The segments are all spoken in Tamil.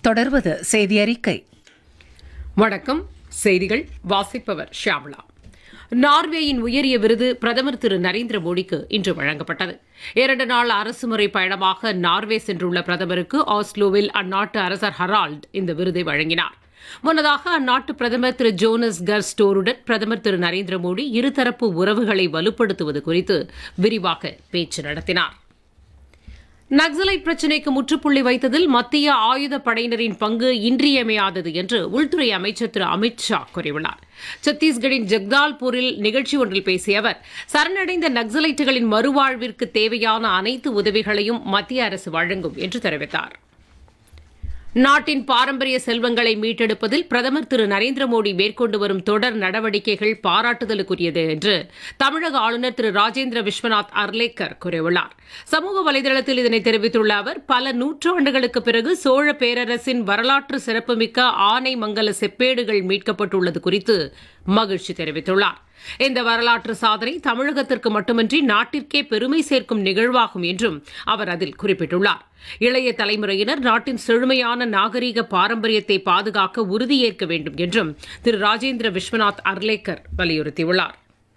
தொடர்வது செய்தி அறிக்கை வணக்கம் செய்திகள் வாசிப்பவர் ஷியாமளா நார்வேயின் உயரிய விருது பிரதமர் திரு நரேந்திர மோடிக்கு இன்று வழங்கப்பட்டது இரண்டு நாள் அரசுமுறை பயணமாக நார்வே சென்றுள்ள பிரதமருக்கு ஆஸ்லோவில் அந்நாட்டு அரசர் ஹரால்ட் இந்த விருதை வழங்கினார் முன்னதாக அந்நாட்டு பிரதமர் திரு ஜோனஸ் கர் ஸ்டோருடன் பிரதமர் திரு நரேந்திர மோடி இருதரப்பு உறவுகளை வலுப்படுத்துவது குறித்து விரிவாக பேச்சு நடத்தினார் நக்சலைட் பிரச்சினைக்கு முற்றுப்புள்ளி வைத்ததில் மத்திய ஆயுத படையினரின் பங்கு இன்றியமையாதது என்று உள்துறை அமைச்சர் திரு அமித் ஷா கூறியுள்ளார் சத்தீஸ்கரின் ஜக்தால்பூரில் நிகழ்ச்சி ஒன்றில் பேசிய அவர் சரணடைந்த நக்சலைட்டுகளின் மறுவாழ்விற்கு தேவையான அனைத்து உதவிகளையும் மத்திய அரசு வழங்கும் என்று தெரிவித்தார் நாட்டின் பாரம்பரிய செல்வங்களை மீட்டெடுப்பதில் பிரதமர் திரு நரேந்திர மோடி மேற்கொண்டு வரும் தொடர் நடவடிக்கைகள் பாராட்டுதலுக்குரியது என்று தமிழக ஆளுநர் திரு ராஜேந்திர விஸ்வநாத் அர்லேக்கர் கூறியுள்ளார் சமூக வலைதளத்தில் இதனை தெரிவித்துள்ள அவர் பல நூற்றாண்டுகளுக்கு பிறகு சோழ பேரரசின் வரலாற்று சிறப்புமிக்க ஆனை மங்கல செப்பேடுகள் மீட்கப்பட்டுள்ளது குறித்து மகிழ்ச்சி தெரிவித்துள்ளார் இந்த வரலாற்று சாதனை தமிழகத்திற்கு மட்டுமின்றி நாட்டிற்கே பெருமை சேர்க்கும் நிகழ்வாகும் என்றும் அவர் அதில் குறிப்பிட்டுள்ளார் இளைய தலைமுறையினர் நாட்டின் செழுமையான நாகரீக பாரம்பரியத்தை பாதுகாக்க உறுதியேற்க வேண்டும் என்றும் திரு ராஜேந்திர விஸ்வநாத் அர்லேக்கர் வலியுறுத்தியுள்ளார்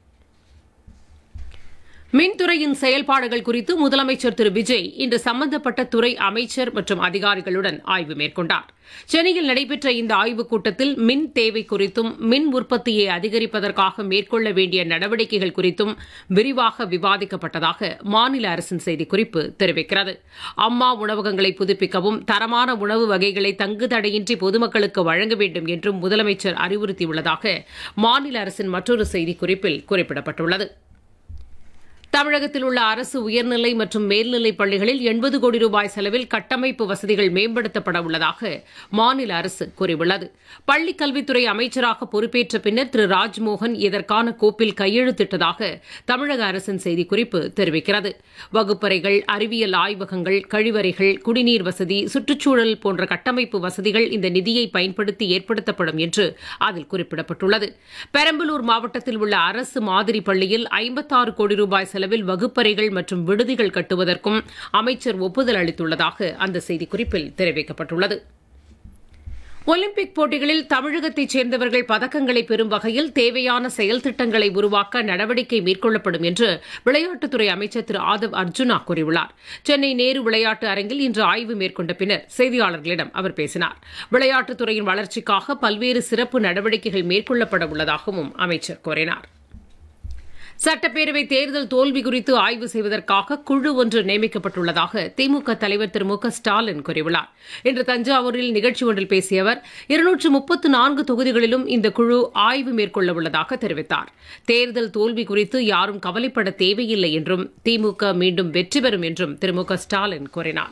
மின்துறையின் செயல்பாடுகள் குறித்து முதலமைச்சர் திரு விஜய் இன்று சம்பந்தப்பட்ட துறை அமைச்சர் மற்றும் அதிகாரிகளுடன் ஆய்வு மேற்கொண்டார் சென்னையில் நடைபெற்ற இந்த ஆய்வுக் கூட்டத்தில் மின் தேவை குறித்தும் மின் உற்பத்தியை அதிகரிப்பதற்காக மேற்கொள்ள வேண்டிய நடவடிக்கைகள் குறித்தும் விரிவாக விவாதிக்கப்பட்டதாக மாநில அரசின் செய்திக்குறிப்பு தெரிவிக்கிறது அம்மா உணவகங்களை புதுப்பிக்கவும் தரமான உணவு வகைகளை தங்கு தடையின்றி பொதுமக்களுக்கு வழங்க வேண்டும் என்றும் முதலமைச்சர் அறிவுறுத்தியுள்ளதாக மாநில அரசின் மற்றொரு செய்திக்குறிப்பில் குறிப்பிடப்பட்டுள்ளது தமிழகத்தில் உள்ள அரசு உயர்நிலை மற்றும் மேல்நிலைப் பள்ளிகளில் எண்பது கோடி ரூபாய் செலவில் கட்டமைப்பு வசதிகள் மேம்படுத்தப்பட உள்ளதாக மாநில அரசு கூறியுள்ளது பள்ளிக் கல்வித்துறை அமைச்சராக பொறுப்பேற்ற பின்னர் திரு ராஜ்மோகன் இதற்கான கோப்பில் கையெழுத்திட்டதாக தமிழக அரசின் செய்திக்குறிப்பு தெரிவிக்கிறது வகுப்பறைகள் அறிவியல் ஆய்வகங்கள் கழிவறைகள் குடிநீர் வசதி சுற்றுச்சூழல் போன்ற கட்டமைப்பு வசதிகள் இந்த நிதியை பயன்படுத்தி ஏற்படுத்தப்படும் என்று அதில் குறிப்பிடப்பட்டுள்ளது பெரம்பலூர் மாவட்டத்தில் உள்ள அரசு மாதிரி பள்ளியில் ஐம்பத்தாறு கோடி ரூபாய் செலவில் அளவில் வகுப்பறைகள் மற்றும் விடுதிகள் கட்டுவதற்கும் அமைச்சர் ஒப்புதல் அளித்துள்ளதாக அந்த செய்திக்குறிப்பில் தெரிவிக்கப்பட்டுள்ளது ஒலிம்பிக் போட்டிகளில் தமிழகத்தைச் சேர்ந்தவர்கள் பதக்கங்களை பெறும் வகையில் தேவையான செயல் திட்டங்களை உருவாக்க நடவடிக்கை மேற்கொள்ளப்படும் என்று விளையாட்டுத்துறை அமைச்சர் திரு ஆதவ் அர்ஜுனா கூறியுள்ளார் சென்னை நேரு விளையாட்டு அரங்கில் இன்று ஆய்வு மேற்கொண்ட பின்னர் செய்தியாளர்களிடம் அவர் பேசினார் விளையாட்டுத்துறையின் வளர்ச்சிக்காக பல்வேறு சிறப்பு நடவடிக்கைகள் மேற்கொள்ளப்பட உள்ளதாகவும் அமைச்சர் கூறினார் சட்டப்பேரவை தேர்தல் தோல்வி குறித்து ஆய்வு செய்வதற்காக குழு ஒன்று நியமிக்கப்பட்டுள்ளதாக திமுக தலைவர் திரு மு க ஸ்டாலின் கூறியுள்ளார் இன்று தஞ்சாவூரில் நிகழ்ச்சி ஒன்றில் பேசிய அவர் இருநூற்று முப்பத்து நான்கு தொகுதிகளிலும் இந்த குழு ஆய்வு மேற்கொள்ள உள்ளதாக தெரிவித்தார் தேர்தல் தோல்வி குறித்து யாரும் கவலைப்பட தேவையில்லை என்றும் திமுக மீண்டும் வெற்றி பெறும் என்றும் திரு மு க ஸ்டாலின் கூறினார்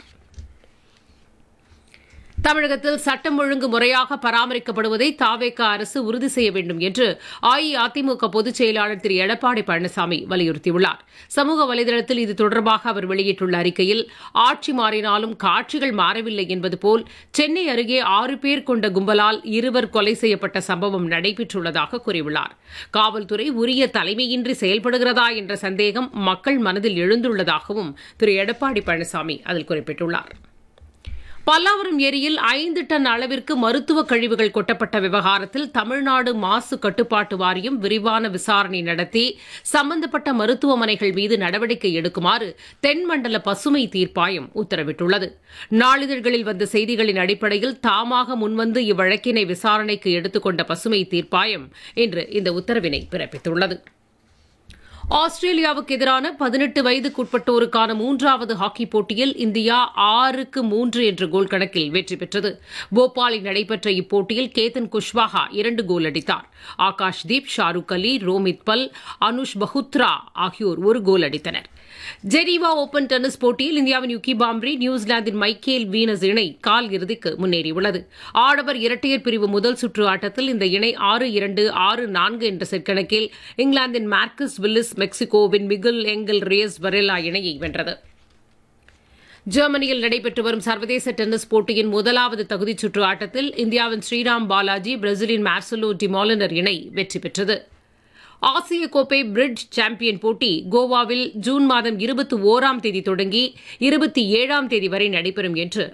தமிழகத்தில் சட்டம் ஒழுங்கு முறையாக பராமரிக்கப்படுவதை தாவேக அரசு உறுதி செய்ய வேண்டும் என்று அஇஅதிமுக பொதுச் செயலாளர் திரு எடப்பாடி பழனிசாமி வலியுறுத்தியுள்ளார் சமூக வலைதளத்தில் இது தொடர்பாக அவர் வெளியிட்டுள்ள அறிக்கையில் ஆட்சி மாறினாலும் காட்சிகள் மாறவில்லை என்பது போல் சென்னை அருகே ஆறு பேர் கொண்ட கும்பலால் இருவர் கொலை செய்யப்பட்ட சம்பவம் நடைபெற்றுள்ளதாக கூறியுள்ளார் காவல்துறை உரிய தலைமையின்றி செயல்படுகிறதா என்ற சந்தேகம் மக்கள் மனதில் எழுந்துள்ளதாகவும் திரு எடப்பாடி பழனிசாமி அதில் குறிப்பிட்டுள்ளார் பல்லாவரம் ஏரியில் ஐந்து டன் அளவிற்கு மருத்துவ கழிவுகள் கொட்டப்பட்ட விவகாரத்தில் தமிழ்நாடு மாசு கட்டுப்பாட்டு வாரியம் விரிவான விசாரணை நடத்தி சம்பந்தப்பட்ட மருத்துவமனைகள் மீது நடவடிக்கை எடுக்குமாறு தென்மண்டல பசுமை தீர்ப்பாயம் உத்தரவிட்டுள்ளது நாளிதழ்களில் வந்த செய்திகளின் அடிப்படையில் தாமாக முன்வந்து இவ்வழக்கினை விசாரணைக்கு எடுத்துக்கொண்ட பசுமை தீர்ப்பாயம் இன்று இந்த உத்தரவினை பிறப்பித்துள்ளது ஆஸ்திரேலியாவுக்கு எதிரான பதினெட்டு வயதுக்குட்பட்டோருக்கான மூன்றாவது ஹாக்கி போட்டியில் இந்தியா ஆறுக்கு மூன்று என்ற கோல் கணக்கில் வெற்றி பெற்றது போபாலில் நடைபெற்ற இப்போட்டியில் கேதன் குஷ்வாஹா இரண்டு கோல் அடித்தார் ஆகாஷ் தீப் ஷாருக் அலி ரோமித் பல் அனுஷ் பஹுத்ரா ஆகியோர் ஒரு கோல் அடித்தனர் ஜெனீவா ஓபன் டென்னிஸ் போட்டியில் இந்தியாவின் யுகி பாம்ரி நியூசிலாந்தின் மைக்கேல் வீனஸ் இணை கால் இறுதிக்கு முன்னேறியுள்ளது ஆடவர் இரட்டையர் பிரிவு முதல் சுற்று ஆட்டத்தில் இந்த இணை ஆறு இரண்டு ஆறு நான்கு என்ற செட் கணக்கில் இங்கிலாந்தின் மார்க்கஸ் வில்லிஸ் மெக்சிகோவின் மிகுல் எங்கல் ரேஸ் வரேலா இணையை வென்றது ஜெர்மனியில் நடைபெற்று வரும் சர்வதேச டென்னிஸ் போட்டியின் முதலாவது தகுதிச் சுற்று ஆட்டத்தில் இந்தியாவின் ஸ்ரீராம் பாலாஜி பிரேசிலின் மார்சலோ டிமாலினர் இணை வெற்றி பெற்றது ஆசிய கோப்பை பிரிட்ஜ் சாம்பியன் போட்டி கோவாவில் ஜூன் மாதம் இருபத்தி ஓராம் தேதி தொடங்கி இருபத்தி ஏழாம் தேதி வரை நடைபெறும் என்று